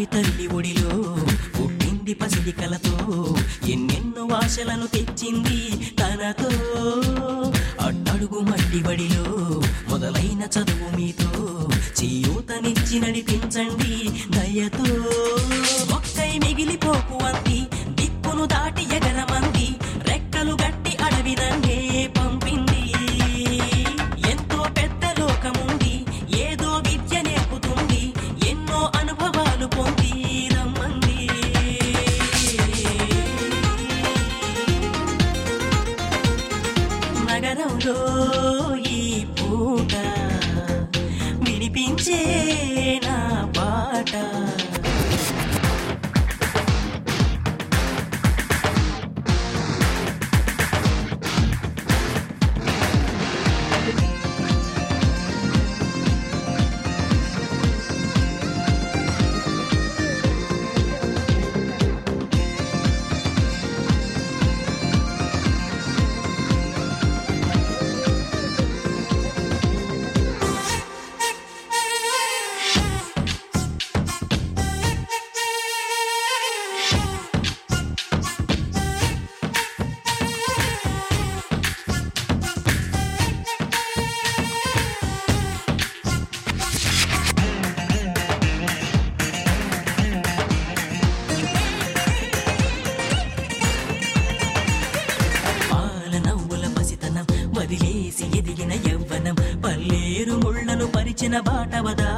అడవి తల్లి ఒడిలో పుట్టింది పసిడి కలతో ఎన్నెన్నో ఆశలను తెచ్చింది తనతో అట్టడుగు మట్టి బడిలో మొదలైన చదువు మీతో చేయూతనిచ్చి నడిపించండి దయతో మొక్కై మిగిలిపోకు అంది దిక్కును దాటి ఎగరమంది రెక్కలు గట్టి అడవి నన్నే పంపింది ఎంతో పెద్ద లోకముంది ఏదో విద్య నేర్పుతుంది ఎన్నో అనుభవాలు పొంది రమ్మంది నగరంలో ఈ పూట వినిపించే నా పాట పాల నవ్వుల పసితనం వదిలేసి ఎదిగిన యవ్వనం పల్లేరు ముళ్ళను పరిచిన బాటవదా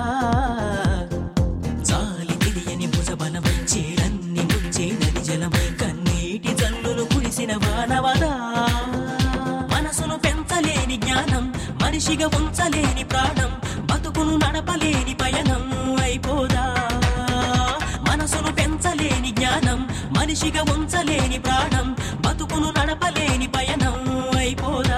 చాలి తెలియని భుజబలం చేరన్ని ముంచే నది జలం కన్నీటి జల్లులు కురిసిన వానవదా మనసును పెంచలేని జ్ఞానం మనిషిగా ఉంచలేని ప్రాణం బతుకును నడపలేని పయనం అయిపోదా మనసును పెంచలేని జ్ఞానం మనిషిగా ఉంచలేని ప్రాణం బతుకును నడపలేని పయనం అయిపోదా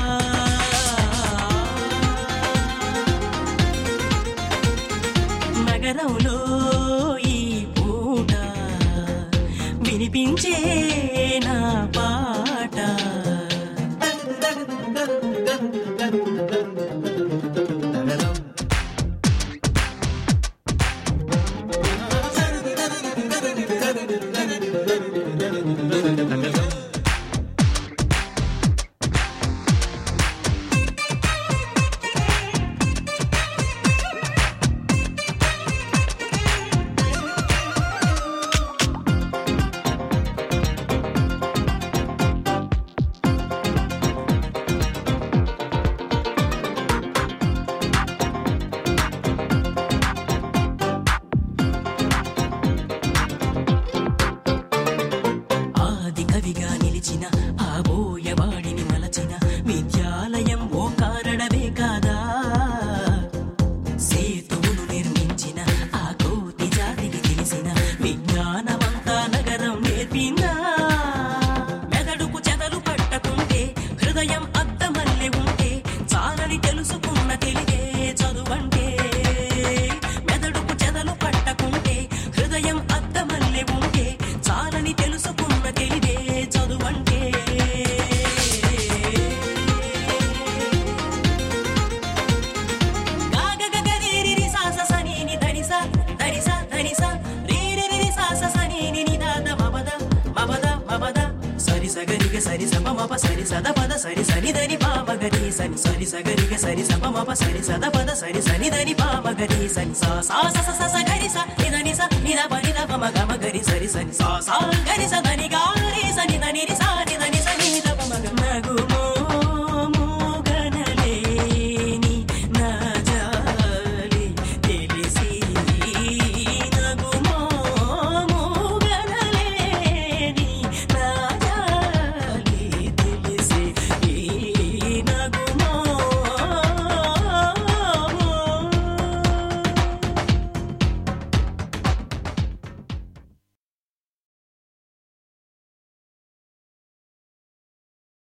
నగరంలో ఈ పూట వినిపించే నా పాట ఆది కవిగా నిలిచిన ఆ బోయవాడిని మలచిన విద్యాలయం ఓ కారణమే కాదా సేతువును నిర్మించిన ఆ కోటి జాతికి తెలిసిన విజ్ఞానమంతా నగరం నేర్పిందా మెదడుకు చెదలు పట్టకుంటే హృదయం అద్దమల్లె ఉంటే చాలని తెలుసుకున్న తెలివే చదువంటే మెదడుకు చెదలు పట్టకుంటే హృదయం అద్దమల్లె ఉంటే చాలని తెలుసుకున్న తెలివే చదువంటే గాగగగరిరిరి సాస సనీని ధనిస ధనిస ధనిస రీరిరిరి సాస సనీని నిదాద మమద మమద మమద సరి సగరిగ సరి సప మప సరి సద పద సరి సని దని పామగరి సని సరి సగరిగ సరి సప మప సరి సద పద సరి సని దని పామగరి సని సా సా స స స స గరి స నిదని స నిద పని ద పమ గమ గరి సరి సని సా సా గరి స దని గారి సని దని రి సా నిదని